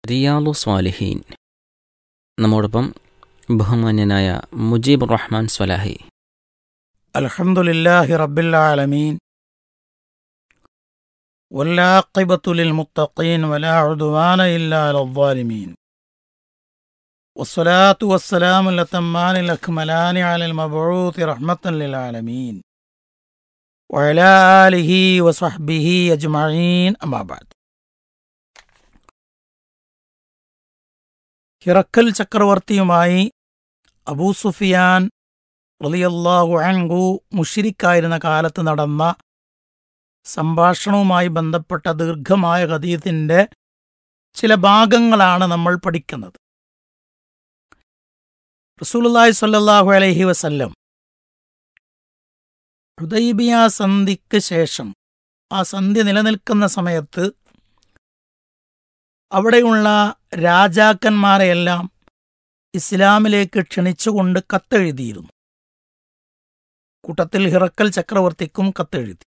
റിയാലു സ്വാലിഹീൻ നമ്മോടൊപ്പം ബഹുമാന്യനായ മുജീബ് റഹ്മാൻ സ്വലാഹി الحمد لله رب العالمين والعاقبة للمتقين ولا عدوان إلا على الظالمين والصلاة والسلام الأتمان الأكملان على المبعوث رحمة للعالمين وعلى آله وصحبه أجمعين أما بعد ഹിറക്കൽ ചക്രവർത്തിയുമായി അബൂ സുഫിയാൻ റളിയല്ലാഹു അൻഹു മുഷിരിക്കായിരുന്ന കാലത്ത് നടന്ന സംഭാഷണവുമായി ബന്ധപ്പെട്ട ദീർഘമായ ഹദീസിന്റെ ചില ഭാഗങ്ങളാണ് നമ്മൾ പഠിക്കുന്നത് റസൂലുള്ളാഹി സ്വല്ലല്ലാഹു അലൈഹി വസല്ലം ഹുദൈബിയ സന്ധിക്ക് ശേഷം ആ സന്ധി നിലനിൽക്കുന്ന സമയത്ത് അവിടെയുള്ള രാജാക്കന്മാരെയെല്ലാം ഇസ്ലാമിലേക്ക് ക്ഷണിച്ചുകൊണ്ട് കത്തെഴുതിയിരുന്നു കൂട്ടത്തിൽ ഹിറക്കൽ ചക്രവർത്തിക്കും കത്തെഴുതി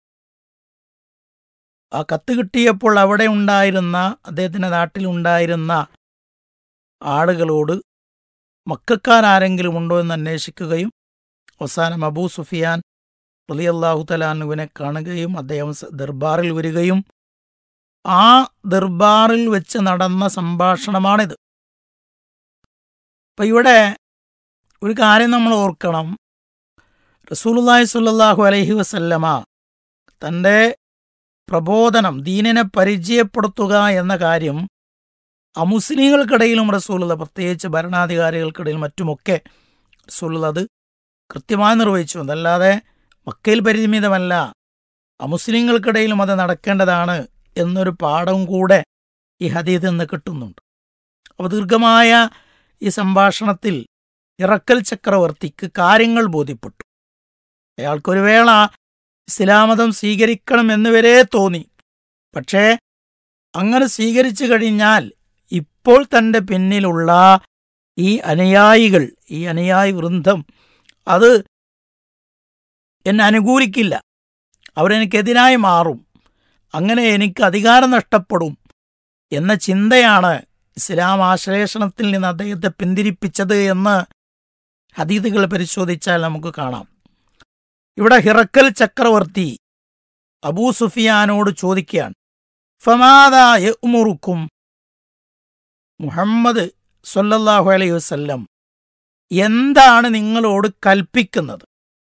ആ കത്ത് കിട്ടിയപ്പോൾ അവിടെ ഉണ്ടായിരുന്ന അദ്ദേഹത്തിന്റെ നാട്ടിലുണ്ടായിരുന്ന ആളുകളോട് മക്കാരാരെങ്കിലും ഉണ്ടോ എന്ന് അന്വേഷിക്കുകയും അവസാനം അബൂ സുഫിയാൻ റളിയല്ലാഹു തലാനുവിനെ കാണുകയും അദ്ദേഹം സ- ദർബാറിൽ വരികയും ആ ദർബാറിൽ വെച്ച് നടന്ന സംഭാഷണമാണിത് അപ്പൊ ഇവിടെ ഒരു കാര്യം നമ്മൾ ഓർക്കണം റസൂലുള്ളാഹി സ്വല്ലല്ലാഹു അലൈഹി വസല്ലമ തൻ്റെ പ്രബോധനം ദീനിനെ പരിചയപ്പെടുത്തുക എന്ന കാര്യം അമുസ്ലിങ്ങൾക്കിടയിലും റസൂലുള്ള പ്രത്യേകിച്ച് ഭരണാധികാരികൾക്കിടയിൽ മറ്റുമൊക്കെ റസൂലുള്ള അത് കൃത്യമായി നിർവഹിച്ചു അതല്ലാതെ മക്കയിൽ പരിമിതമല്ല അമുസ്ലിങ്ങൾക്കിടയിലും അത് നടക്കേണ്ടതാണ് എന്നൊരു പാഠവും കൂടെ ഈ ഹദീദിൽ നിന്ന് കിട്ടുന്നുണ്ട് അപ്പോൾ ദീർഘമായ ഈ സംഭാഷണത്തിൽ ഇറക്കൽ ചക്രവർത്തിക്ക് കാര്യങ്ങൾ ബോധ്യപ്പെട്ടു അയാൾക്കൊരു വേള ഇസ്ലാമതം സ്വീകരിക്കണം എന്ന് വരെ തോന്നി പക്ഷേ അങ്ങനെ സ്വീകരിച്ചു കഴിഞ്ഞാൽ ഇപ്പോൾ തൻ്റെ പിന്നിലുള്ള ഈ അനുയായികൾ ഈ അനുയായി വൃന്ദം അത് എന്നെ അനുകൂലിക്കില്ല അവരെനിക്കെതിരായി മാറും അങ്ങനെ എനിക്ക് അധികാരം നഷ്ടപ്പെടും എന്ന ചിന്തയാണ് ഇസ്ലാം ആശ്ലേഷണത്തിൽ നിന്ന് അദ്ദേഹത്തെ പിന്തിരിപ്പിച്ചത് എന്ന് ഹദീദുകൾ പരിശോധിച്ചാൽ നമുക്ക് കാണാം ഇവിടെ ഹിറക്കൽ ചക്രവർത്തി അബൂ സുഫിയാനോട് ചോദിക്കുകയാണ് ഫമാദാ യഅ്മുറുക്കും മുഹമ്മദ് സല്ലല്ലാഹു അലൈഹി വസല്ലം എന്താണ് നിങ്ങളോട് കൽപ്പിക്കുന്നത്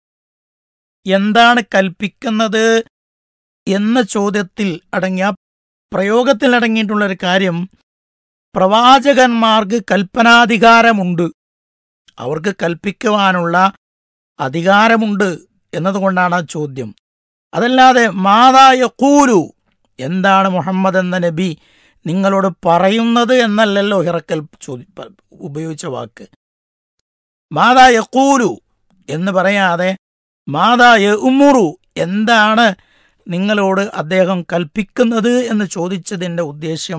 എന്താണ് കൽപ്പിക്കുന്നത് എന്ന ചോദ്യത്തിൽ അടങ്ങിയ പ്രയോഗത്തിൽ അടങ്ങിയിട്ടുള്ള ഒരു കാര്യം പ്രവാചകന്മാർക്ക് കൽപ്പനാധികാരമുണ്ട് അവർക്ക് കൽപ്പിക്കുവാനുള്ള അധികാരമുണ്ട് എന്നതുകൊണ്ടാണ് ആ ചോദ്യം അതല്ലാതെ മാതായ കൂരു എന്താണ് മുഹമ്മദ് എന്ന നബി നിങ്ങളോട് പറയുന്നത് എന്നല്ലല്ലോ ഹിറക്കൽ ചോദി പ- ഉപയോഗിച്ച വാക്ക് മാതാ യക്കൂലു എന്ന് പറയാതെ മാതാ യഉമുറു എന്താണ് നിങ്ങളോട് അദ്ദേഹം കൽപ്പിക്കുന്നത് എന്ന് ചോദിച്ചതിന്റെ ഉദ്ദേശ്യം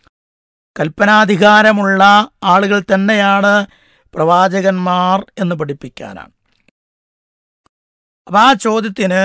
കൽപ്പനാധികാരമുള്ള ആളുകൾ തന്നെയാണ് പ്രവാചകന്മാർ എന്ന് പഠിപ്പിക്കാനാണ് അപ്പൊ ആ ചോദ്യത്തിന്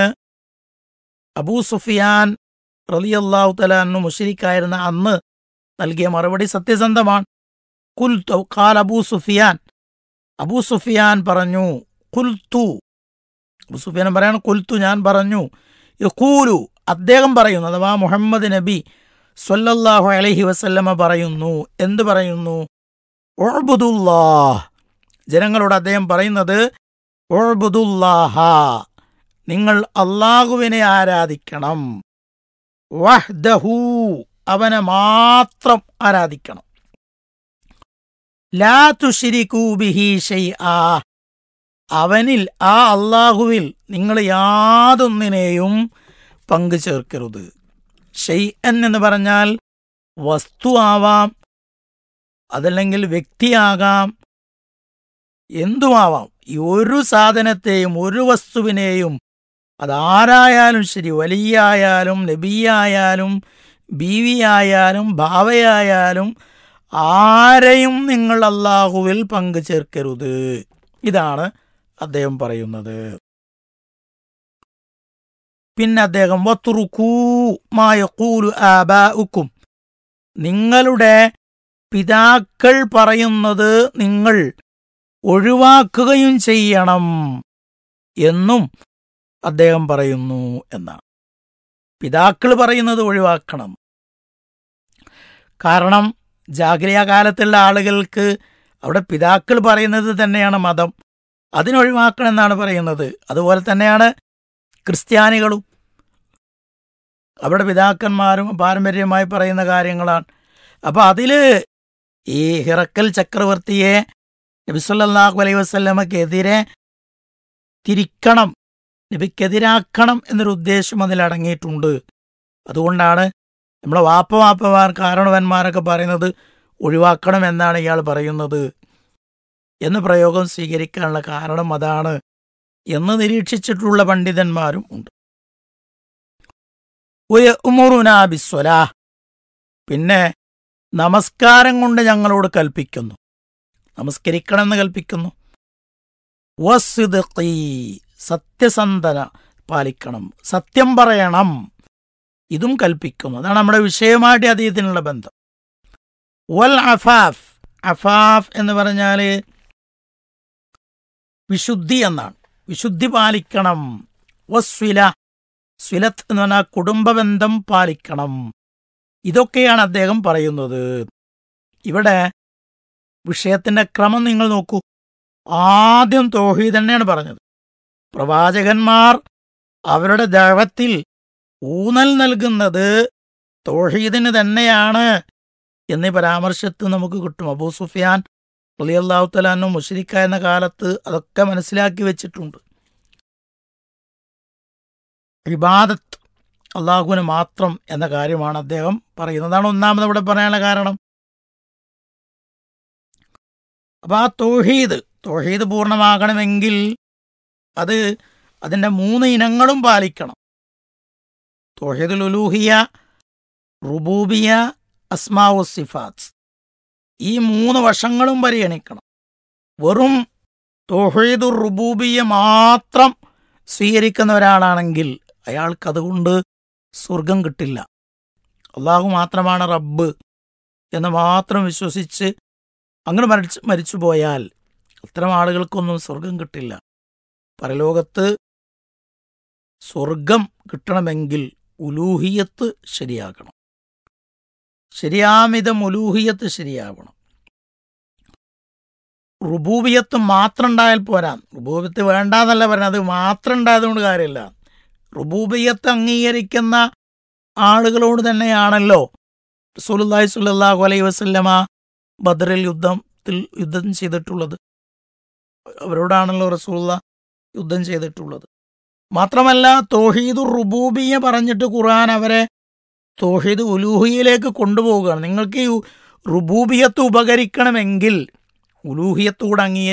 അബൂ സുഫിയാൻ റളിയല്ലാഹു തലാന്നു മുഷരിക്കായിരുന്ന അന്ന് നൽകിയ മറുപടി സത്യസന്ധമാണ് കുൽത്തു ഖാൽ അബൂ സുഫിയാൻ അബൂ സുഫിയാൻ പറഞ്ഞു കുൽത്തു അബൂ സുഫിയാൻ പറയാണ് കുൽത്തു ഞാൻ പറഞ്ഞു യഖൂലു അദ്ദേഹം പറയുന്നു അഥവാ മുഹമ്മദ് നബി സ്വല്ലല്ലാഹു അലൈഹി വസല്ലമ പറയുന്നു എന്ത് പറയുന്നു ഉഅ്ബുദുല്ലാഹ് ജനങ്ങളോട് അദ്ദേഹം പറയുന്നത് ഉഅ്ബുദുല്ലാഹ നിങ്ങൾ അള്ളാഹുവിനെ ആരാധിക്കണം വഹ്ദഹു അവനെ മാത്രം ആരാധിക്കണം ലാ തുഷിരിക്കൂ ബിഹി ഷൈആ അവനിൽ ആ അള്ളാഹുവിൽ നിങ്ങൾ യാതൊന്നിനെയും പങ്കു ചേർക്കരുത് ഷെയ്അൻ എന്ന് പറഞ്ഞാൽ വസ്തു ആവാം അതല്ലെങ്കിൽ വ്യക്തിയാകാം എന്തുമാവാം ഈ ഒരു സാധനത്തെയും ഒരു വസ്തുവിനെയും അതാരായാലും ശരി വലിയായാലും നബിയായാലും ബീവിയായാലും ഭാവയായാലും ആരെയും നിങ്ങൾ അള്ളാഹുവിൽ പങ്കു ചേർക്കരുത് ഇതാണ് അദ്ദേഹം പറയുന്നത് പിന്നെ അദ്ദേഹം വത്തുറുക്കൂ മായക്കൂലു ആബാഉക്കും നിങ്ങളുടെ പിതാക്കൾ പറയുന്നത് നിങ്ങൾ ഒഴിവാക്കുകയും ചെയ്യണം എന്നും അദ്ദേഹം പറയുന്നു എന്നാണ് പിതാക്കൾ പറയുന്നത് ഒഴിവാക്കണം കാരണം ജാഗ്രത കാലത്തുള്ള ആളുകൾക്ക് അവിടെ പിതാക്കൾ പറയുന്നത് തന്നെയാണ് മതം അതിനൊഴിവാക്കണം എന്നാണ് പറയുന്നത് അതുപോലെ തന്നെയാണ് ക്രിസ്ത്യാനികളും അവിടെ പിതാക്കന്മാരും പാരമ്പര്യമായി പറയുന്ന കാര്യങ്ങളാണ് അപ്പൊ അതില് ഈ ഹിറക്കൽ ചക്രവർത്തിയെ നബിസ്വല്ലാഹു അലൈഹി വസ്ല്ലമക്കെതിരെ തിരിക്കണം നബിക്കെതിരാക്കണം എന്നൊരു ഉദ്ദേശം അതിൽ അടങ്ങിയിട്ടുണ്ട് അതുകൊണ്ടാണ് നമ്മളെ വാപ്പ വാപ്പമാർ കാരണവന്മാരൊക്കെ പറയുന്നത് ഒഴിവാക്കണം എന്നാണ് ഇയാൾ പറയുന്നത് എന്ന് പ്രയോഗം സ്വീകരിക്കാനുള്ള കാരണം അതാണ് എന്ന് നിരീക്ഷിച്ചിട്ടുള്ള പണ്ഡിതന്മാരും ഉണ്ട് ബിസ്വലാ പിന്നെ നമസ്കാരം കൊണ്ട് ഞങ്ങളോട് കൽപ്പിക്കുന്നു നമസ്കരിക്കണമെന്ന് കൽപ്പിക്കുന്നു വസ്തുതീ സത്യസന്ധന പാലിക്കണം സത്യം പറയണം ഇതും കൽപ്പിക്കുന്നു അതാണ് നമ്മുടെ വിഷയമായിട്ട് അദ്ദേഹത്തിനുള്ള ബന്ധം വൽ അഫാഫ് അഫാഫ് എന്ന് പറഞ്ഞാൽ വിശുദ്ധി എന്നാണ് വിശുദ്ധി പാലിക്കണം വസ്വില സ്വിലത്ത് എന്ന് പറഞ്ഞാൽ കുടുംബബന്ധം പാലിക്കണം ഇതൊക്കെയാണ് അദ്ദേഹം പറയുന്നത് ഇവിടെ വിഷയത്തിന്റെ ക്രമം നിങ്ങൾ നോക്കൂ ആദ്യം തോഹീദ് തന്നെയാണ് പറഞ്ഞത് പ്രവാചകന്മാർ അവരുടെ ദൈവത്തിൽ ഊന്നൽ നൽകുന്നത് തോഹീദിന് തന്നെയാണ് എന്നീ പരാമർശത്ത് നമുക്ക് കിട്ടും അബൂ സുഫിയാൻ അലിയല്ലാഹു തലാനും മുഷരിക്ക എന്ന കാലത്ത് അതൊക്കെ മനസ്സിലാക്കി വെച്ചിട്ടുണ്ട് ഇബാദത്ത് അള്ളാഹുവിന് മാത്രം എന്ന കാര്യമാണ് അദ്ദേഹം പറയുന്നത് അതാണ് ഒന്നാമത് ഇവിടെ പറയാനുള്ള കാരണം അപ്പൊ ആ തോഹീദ് തോഹീദ് പൂർണ്ണമാകണമെങ്കിൽ അത് അതിൻ്റെ മൂന്ന് ഇനങ്ങളും പാലിക്കണം തോഹീദുൽ ഉലൂഹിയ റുബൂബിയ അസ്മാവു സിഫാത്ത് ഈ മൂന്ന് വശങ്ങളും പരിഗണിക്കണം വെറും തോഹീദുർ റുബൂബിയ മാത്രം സ്വീകരിക്കുന്ന ഒരാളാണെങ്കിൽ അയാൾക്ക് അതുകൊണ്ട് സ്വർഗം കിട്ടില്ല അള്ളാഹു മാത്രമാണ് റബ്ബ് എന്ന് മാത്രം വിശ്വസിച്ച് അങ്ങനെ മരിച്ചു മരിച്ചു പോയാൽ അത്തരം ആളുകൾക്കൊന്നും സ്വർഗം കിട്ടില്ല പരലോകത്ത് സ്വർഗം കിട്ടണമെങ്കിൽ ഉലൂഹിയത്ത് ശരിയാക്കണം ശരിയാമിതം ഉലൂഹിയത്ത് ശരിയാവണം റുബൂബിയത്ത് മാത്രം ഉണ്ടായാൽ പോരാ റുബൂബിയത്ത് വേണ്ടാന്നല്ല പറഞ്ഞത് അത് മാത്രം ഉണ്ടായതുകൊണ്ട് കാര്യമില്ല റുബൂബിയത്ത് അംഗീകരിക്കുന്ന ആളുകളോട് തന്നെയാണല്ലോ റസൂലുള്ളാഹി സ്വല്ലല്ലാഹു അലൈഹി വസല്ലമ ബദറിൽ യുദ്ധത്തിൽ യുദ്ധം ചെയ്തിട്ടുള്ളത് അവരോടാണല്ലോ റസൂള്ള യുദ്ധം ചെയ്തിട്ടുള്ളത് മാത്രമല്ല തോഹീദ് റുബൂബിയ പറഞ്ഞിട്ട് ഖുർആൻ അവരെ തോഹീദ് ഉലൂഹിയിലേക്ക് കൊണ്ടുപോവുകയാണ് നിങ്ങൾക്ക് ഈ റുബൂബിയത്ത് ഉപകരിക്കണമെങ്കിൽ ഉലൂഹിയത്തോട് അംഗീകരിക്കും